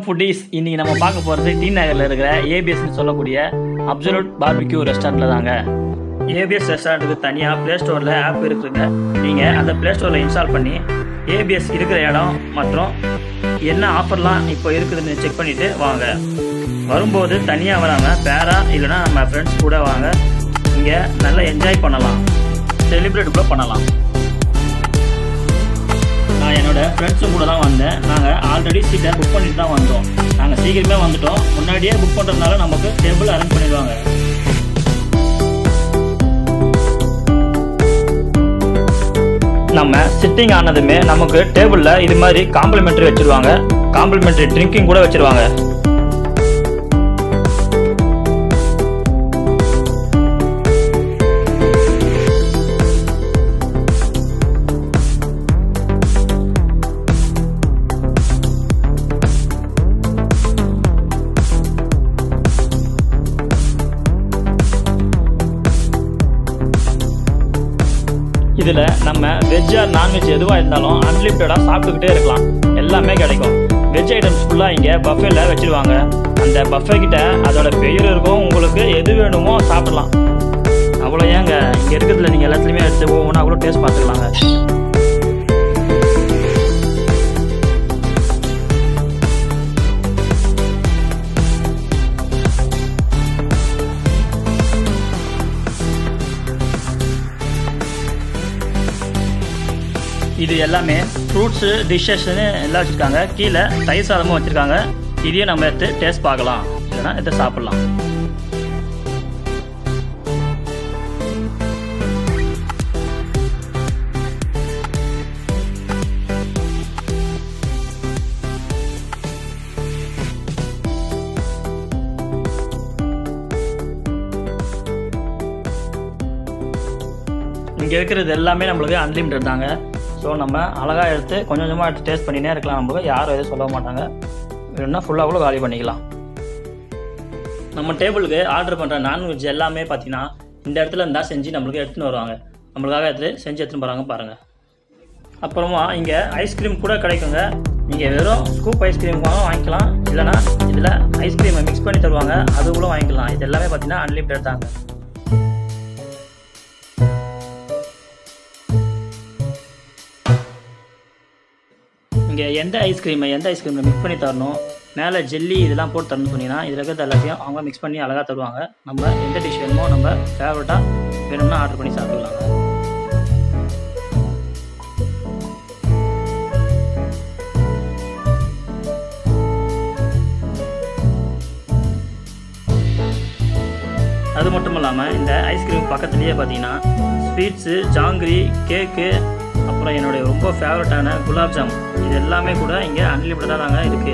foodies இன்னைக்கு நம்ம பார்க்க போகிறது டி நகரில் இருக்கிற ஏபிஎஸ்னு சொல்லக்கூடிய அப்சல்யூட் பார்பிக்யூ ரெஸ்டாரண்ட்டில் தாங்க ஏபிஎஸ் ரெஸ்டாரண்ட்டுக்கு தனியாக ப்ளே ஸ்டோரில் ஆப் இருக்குங்க நீங்கள் அந்த ப்ளே ஸ்டோரில் இன்ஸ்டால் பண்ணி ஏபிஎஸ் இருக்கிற இடம் மற்றும் என்ன ஆஃபர்லாம் இப்போ இருக்குதுன்னு செக் பண்ணிவிட்டு வாங்க வரும்போது தனியாக வராமல் பேரா இல்லைன்னா நம்ம ஃப்ரெண்ட்ஸ் கூட வாங்க இங்கே நல்லா என்ஜாய் பண்ணலாம் செலிப்ரேட் கூட பண்ணலாம் நான் என்னோட ஃப்ரெண்ட்ஸும் கூட தான் வந்தேன் நாங்கள் ஆல்ரெடி சீட்டை புக் பண்ணிட்டு தான் வந்தோம் நாங்கள் சீக்கிரமே வந்துட்டோம் முன்னாடியே புக் பண்ணுறதுனால நமக்கு டேபிள் அரேஞ்ச் பண்ணிடுவாங்க நம்ம சிட்டிங் ஆனதுமே நமக்கு டேபிளில் இது மாதிரி காம்ப்ளிமெண்ட்ரி வச்சிருவாங்க காம்ப்ளிமெண்ட்ரி ட்ரிங்கிங் கூட வச்சிருவாங்க இதில் நம்ம வெஜ் ஆர் நான்வெஜ் எதுவாக இருந்தாலும் அன்லிமிட்டடாக சாப்பிட்டுக்கிட்டே இருக்கலாம் எல்லாமே கிடைக்கும் வெஜ் ஐட்டம்ஸ் ஃபுல்லாக இங்கே பஃபேல வச்சுருவாங்க அந்த பஃபே கிட்ட அதோட பெயர் இருக்கும் உங்களுக்கு எது வேணுமோ சாப்பிடலாம் அவ்வளோ ஏங்க இங்கே இருக்கிறதுல நீங்கள் எல்லாத்துலேயுமே எடுத்து ஒவ்வொன்றா கூட டேஸ்ட் பார்த்துக்கலாங்க இது எல்லாமே ஃப்ரூட்ஸு டிஷ்ஷஸ்னு எல்லாம் வச்சுருக்காங்க கீழே தயிர் சாதமும் வச்சுருக்காங்க இதையும் நம்ம எடுத்து டேஸ்ட் பார்க்கலாம் இல்லைன்னா எடுத்து சாப்பிட்லாம் இங்கே இருக்கிறது எல்லாமே நம்மளுக்கு அன்லிமிட்டட் தாங்க ஸோ நம்ம அழகாக எடுத்து கொஞ்சம் கொஞ்சமாக எடுத்து டேஸ்ட் பண்ணினே இருக்கலாம் நம்மளுக்கு யாரும் எதுவும் சொல்ல மாட்டாங்க வேணும்னா ஃபுல்லாக கூட காலி பண்ணிக்கலாம் நம்ம டேபிளுக்கு ஆர்டர் பண்ணுற நான்வெஜ் எல்லாமே பார்த்தீங்கன்னா இந்த இடத்துல இருந்தால் செஞ்சு நம்மளுக்கு எடுத்துன்னு வருவாங்க நம்மளுக்காக எடுத்து செஞ்சு எடுத்துன்னு போகிறாங்க பாருங்கள் அப்புறமா இங்கே ஐஸ்கிரீம் கூட கிடைக்குங்க நீங்கள் வெறும் ஸ்கூப் ஐஸ்கிரீம் கூட வாங்கிக்கலாம் இல்லைனா இதில் ஐஸ்கிரீமை மிக்ஸ் பண்ணி தருவாங்க அது கூட வாங்கிக்கலாம் இது எல்லாமே பார்த்தீங்கன்னா அன்லிமிட்டட் தாங்க இங்கே எந்த ஐஸ்கிரீமை எந்த ஐஸ்கிரீமில் மிக்ஸ் பண்ணி தரணும் மேலே ஜெல்லி இதெல்லாம் போட்டு தரணும்னு சொன்னீங்கன்னா இதில் இருக்கிறது எல்லாத்தையும் அவங்க மிக்ஸ் பண்ணி அழகாக தருவாங்க நம்ம எந்த டிஷ் வேணுமோ நம்ம ஃபேவரட்டாக வேணும்னா ஆர்டர் பண்ணி சாப்பிடலாங்க அது மட்டும் இல்லாமல் இந்த ஐஸ்கிரீம் பக்கத்துலேயே பார்த்தீங்கன்னா ஸ்வீட்ஸு ஜாங்கிரி கேக்கு அப்புறம் என்னுடைய ரொம்ப ஃபேவரட்டான குலாப் ஜாம் இது எல்லாமே கூட இங்கே அன்லிமிட்டடாக தாங்க இருக்குது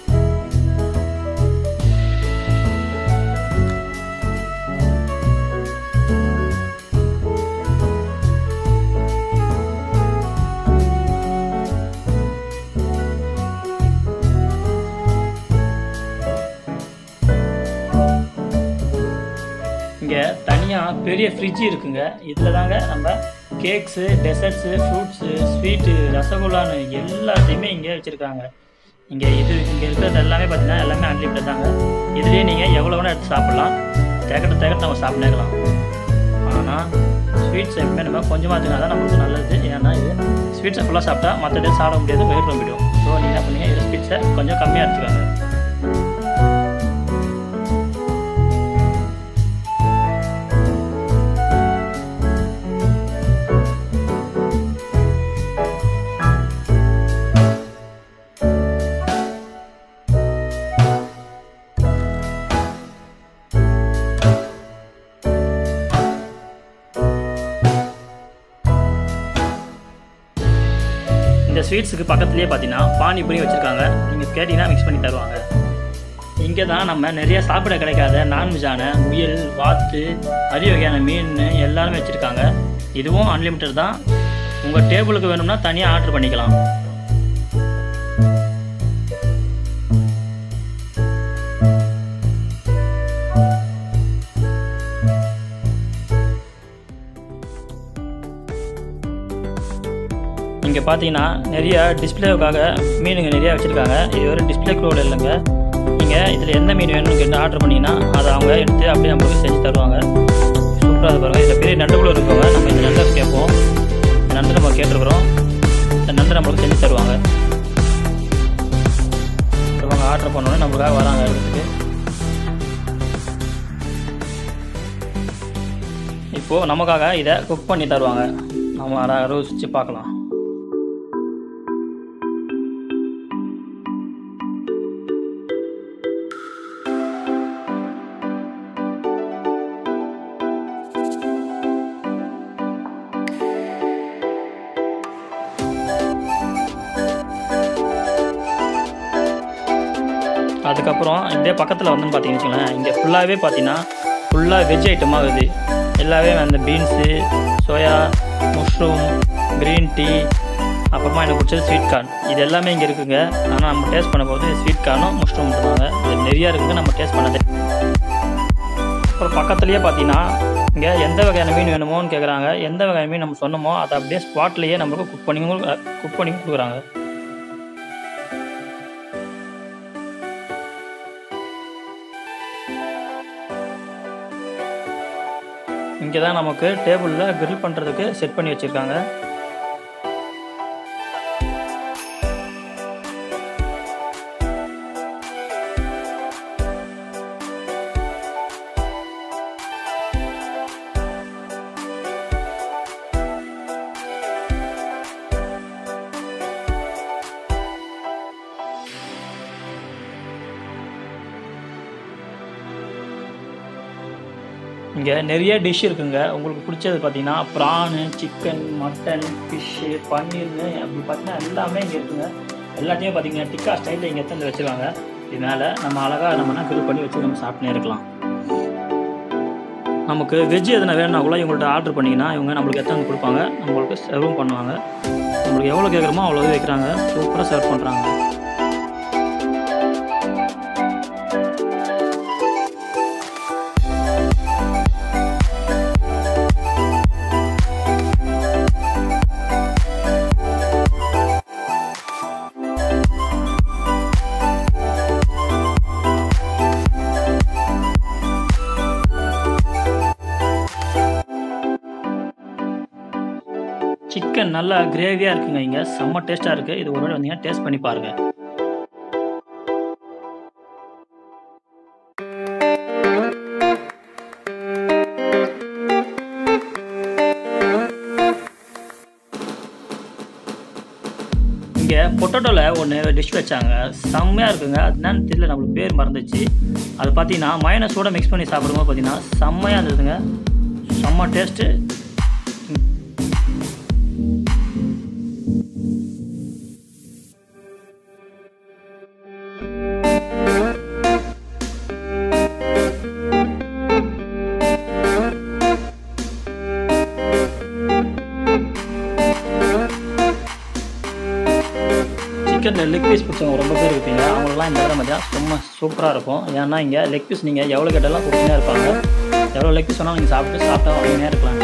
இங்கே தனியாக பெரிய ஃப்ரிட்ஜ் இருக்குங்க இதில் தாங்க நம்ம கேக்ஸு டெசர்ட்ஸு ஃப்ரூட்ஸு ஸ்வீட்டு ரசகுல்லான்னு எல்லாத்தையுமே இங்கே வச்சுருக்காங்க இங்கே இது இங்கே இருக்கிறது எல்லாமே பார்த்தீங்கன்னா எல்லாமே அன்லிமிட்டட் தாங்க இதுலேயே நீங்கள் எவ்வளோ வேணால் எடுத்து சாப்பிட்லாம் தேக்கட்ட தேக்கட்ட நம்ம சாப்பிட்டுக்கலாம் ஆனால் ஸ்வீட்ஸ் எப்பவுமே நம்ம கொஞ்சமாக எடுத்துனா தான் நம்மளுக்கு நல்லது ஏன்னா இது ஸ்வீட்ஸை ஃபுல்லாக சாப்பிட்டா மற்ற சாப்பிட முடியாது வெயிட் ரொம்பிடும் ஸோ நீங்கள் என்ன பண்ணீங்க இது ஸ்வீட்ஸை கொஞ்சம் கம்மியாக எடுத்துக்காங்க இந்த ஸ்வீட்ஸுக்கு பக்கத்துலேயே பார்த்தீங்கன்னா பானிபூரி வச்சுருக்காங்க நீங்கள் கேட்டிங்கன்னா மிக்ஸ் பண்ணி தருவாங்க இங்கே தான் நம்ம நிறைய சாப்பிட கிடைக்காத நான்வெஜ்ஜான முயல் வாத்து அரிய வகையான மீன் எல்லாருமே வச்சுருக்காங்க இதுவும் அன்லிமிட்டட் தான் உங்கள் டேபிளுக்கு வேணும்னா தனியாக ஆர்டர் பண்ணிக்கலாம் இங்கே பார்த்தீங்கன்னா நிறைய டிஸ்பிளேவுக்காக மீனுங்க நிறையா வச்சுருக்காங்க இது ஒரு டிஸ்பிளே க்ரோல் இல்லைங்க நீங்கள் இதில் எந்த மீன் வேணும்னு கேட்டு ஆர்டர் பண்ணிங்கன்னா அதை அவங்க எடுத்து அப்படியே நம்மளுக்கு செஞ்சு தருவாங்க சூப்பராக அது பாருங்கள் இதில் பெரிய நண்டுக்குள்ள இருக்கவங்க நம்ம இந்த நண்டை கேட்போம் இந்த நண்டு நம்ம கேட்டிருக்கிறோம் இந்த நண்டு நம்மளுக்கு செஞ்சு தருவாங்க அவங்க ஆர்டர் பண்ணோன்னே நம்மளுக்காக வராங்க எடுத்துக்கு இப்போது நமக்காக இதை குக் பண்ணி தருவாங்க நம்ம அதை ருசிச்சு பார்க்கலாம் அதுக்கப்புறம் இதே பக்கத்தில் வந்து பார்த்தீங்கன்னு வச்சுக்கோங்களேன் இங்கே ஃபுல்லாகவே பார்த்தீங்கன்னா ஃபுல்லாக வெஜ் ஐட்டமாக வருது எல்லாமே அந்த beans soya mushroom green tea அப்புறமா எனக்கு பிடிச்சது ஸ்வீட் கார்ன் இது எல்லாமே இங்கே இருக்குங்க ஆனால் நம்ம டேஸ்ட் பண்ணும்போது ஸ்வீட் கார்னும் மஷ்ரூம் இருந்தாங்க இது நிறையா இருக்குங்க நம்ம டேஸ்ட் பண்ணது அப்புறம் பக்கத்துலேயே பார்த்தீங்கன்னா இங்கே எந்த வகையான மீன் வேணுமோன்னு கேட்குறாங்க எந்த வகையான மீன் நம்ம சொன்னோமோ அதை அப்படியே ஸ்பாட்லேயே நம்மளுக்கு குக் பண்ணி குக் பண்ணி கொடுக்குறாங்க இங்கே தான் நமக்கு டேபிளில் grill பண்ணுறதுக்கு செட் பண்ணி வச்சுருக்காங்க இங்கே நிறைய டிஷ் இருக்குங்க உங்களுக்கு பிடிச்சது பார்த்தீங்கன்னா ப்ரானு சிக்கன் மட்டன் ஃபிஷ்ஷு பன்னீர்னு அப்படி பார்த்தீங்கன்னா எல்லாமே இங்கே இருக்குங்க எல்லாத்தையும் பார்த்தீங்கன்னா டிக்கா ஸ்டைலில் இங்கே எடுத்து வச்சுருக்காங்க இதனால் நம்ம அழகாக நம்ம ஃபில் பண்ணி வச்சு நம்ம சாப்பிட்டுனே இருக்கலாம் நமக்கு வெஜ் எதனா வேணும்னா கூட இவங்கள்ட்ட ஆர்டர் பண்ணிங்கன்னா இவங்க நம்மளுக்கு எத்தனை கொடுப்பாங்க நம்மளுக்கு சர்வும் பண்ணுவாங்க நம்மளுக்கு எவ்வளோ கேட்குறோமோ அவ்வளோ வைக்கிறாங்க சூப்பராக சர்வ் பண்ணுறாங்க சிக்கன் நல்லா கிரேவியாக இருக்குங்க இங்கே செம்ம டேஸ்ட்டாக இருக்குது இது ஒரு வாட்டி வந்தீங்கன்னா டேஸ்ட் பண்ணி பாருங்கள் இங்கே பொட்டோட்டோவில் ஒன்று டிஷ் வச்சாங்க செம்மையாக இருக்குங்க அது என்னன்னு தெரியல நம்மளுக்கு பேர் மறந்துச்சு அது பார்த்தீங்கன்னா மைனஸோட மிக்ஸ் பண்ணி சாப்பிடும்போது பார்த்தீங்கன்னா செம்மையாக இருந்ததுங்க செம்ம டேஸ்ட்டு சிக்கனில் லெக் பீஸ் பிடிச்சவங்க ரொம்ப பேர் இருப்பீங்க அவங்களெலாம் இந்த இடம் பார்த்தீங்கன்னா ரொம்ப சூப்பராக இருக்கும் ஏன்னா இங்கே லெக் பீஸ் நீங்கள் எவ்வளோ கேட்டாலும் கொடுத்துனே இருப்பாங்க எவ்வளோ லெக் பீஸ் வேணாலும் நீங்கள் சாப்பிட்டு சாப்பிட்டா வாங்கினே இருக்கலாம்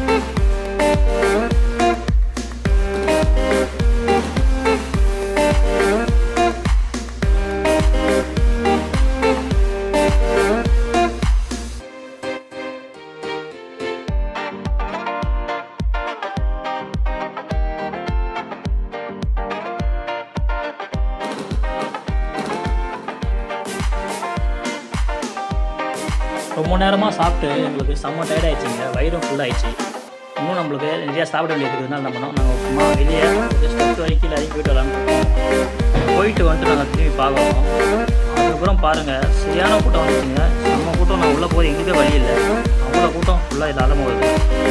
ரொம்ப நேரமாக சாப்பிட்டு எங்களுக்கு செம்ம டயர்ட் ஆயிடுச்சுங்க வயிறும் ஃபுல் ஆயிடுச்சு இன்னும் நம்மளுக்கு நிறையா சாப்பிட வேண்டியது இருக்கிறதுனால என்ன பண்ணோம் நாங்கள் சும்மா வெளியே ஜஸ்ட் பத்து வரைக்கும் இறங்கி போயிட்டு வரலாம்னு போயிட்டு வந்துட்டு நாங்கள் திரும்பி பார்க்குறோம் அதுக்கப்புறம் பாருங்கள் சரியான கூட்டம் வந்துச்சுங்க நம்ம கூட்டம் நான் உள்ளே போய் எங்களுக்கே வழி இல்லை அவ்வளோ கூட்டம் ஃபுல்லாக இது அலம வருது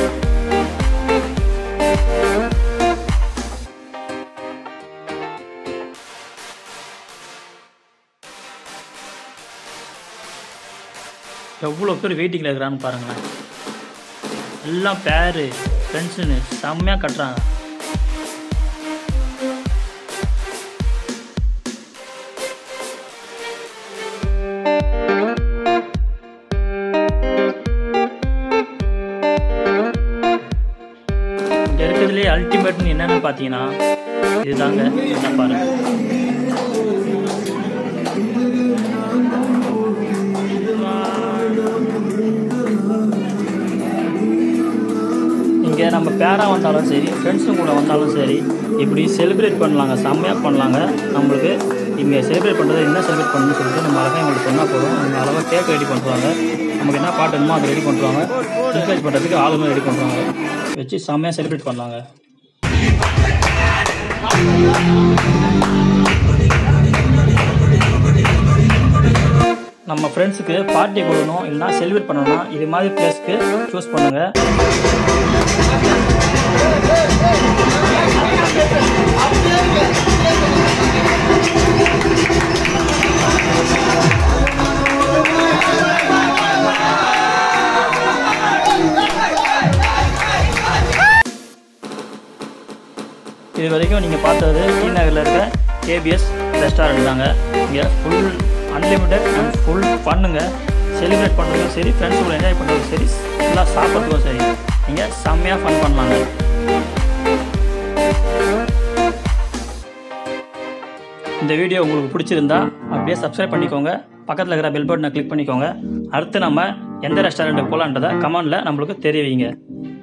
எவ்வளோ பேர் வெயிட்டிங்கில் இருக்கிறான்னு பாருங்களேன் எல்லாம் பேரு ஃப்ரெண்ட்ஸுன்னு செம்மையாக கட்டுறாங்க இங்கே இருக்க இருக்கிறதுலே அல்டிமேட்னு என்னன்னு பார்த்தீங்கன்னா இதுதாங்க என்ன பாருங்க இங்கே நம்ம பேராக வந்தாலும் சரி ஃப்ரெண்ட்ஸும் கூட வந்தாலும் சரி இப்படி செலிப்ரேட் பண்ணலாங்க செம்மையாக பண்ணலாங்க நம்மளுக்கு இங்கே செலிப்ரேட் பண்ணுறது என்ன செலிப்ரேட் பண்ணணும்னு சொல்லிட்டு நம்ம அழகாக எங்களுக்கு சொன்னால் போதும் அவங்க அழகாக கேக் ரெடி பண்ணுறாங்க நமக்கு என்ன பாட்டு வேணுமோ அதை ரெடி பண்ணுறாங்க என்கரேஜ் பண்ணுறதுக்கு ஆளுமே ரெடி பண்ணுறாங்க வச்சு செம்மையாக செலிப்ரேட் பண்ணலாங்க நம்ம ஃப்ரெண்ட்ஸுக்கு பார்ட்டி கொடுக்கணும் இல்லைனா செலிப்ரேட் பண்ணணும்னா இது மாதிரி பிளேஸ்க்கு சூஸ் பண்ணுங்கள் இது வரைக்கும் நீங்கள் பார்த்தது டி நகரில் இருக்க கேபிஎஸ் ரெஸ்டாரண்ட் தாங்க இங்கே ஃபுல் அன்லிமிட்டெட் அண்ட் ஃபுல் ஃபன்னுங்க செலிப்ரேட் பண்ணுறதுக்கும் சரி ஃப்ரெண்ட்ஸ் கூட என்ஜாய் பண்ணுறதுக்கும் சரி ஃபுல்லாக சாப்பிட்றதுக்கும் சரி நீங்கள் செம்மையாக ஃபன் பண்ணலாங்க இந்த வீடியோ உங்களுக்கு பிடிச்சிருந்தா அப்படியே சப்ஸ்கிரைப் பண்ணிக்கோங்க பக்கத்தில் இருக்கிற பெல் பட்டனை கிளிக் பண்ணிக்கோங்க அடுத்து நம்ம எந்த ரெஸ்டாரண்ட்டுக்கு போகலான்றதை கமெண்டில் நம்மளுக்கு தெரிவிங்க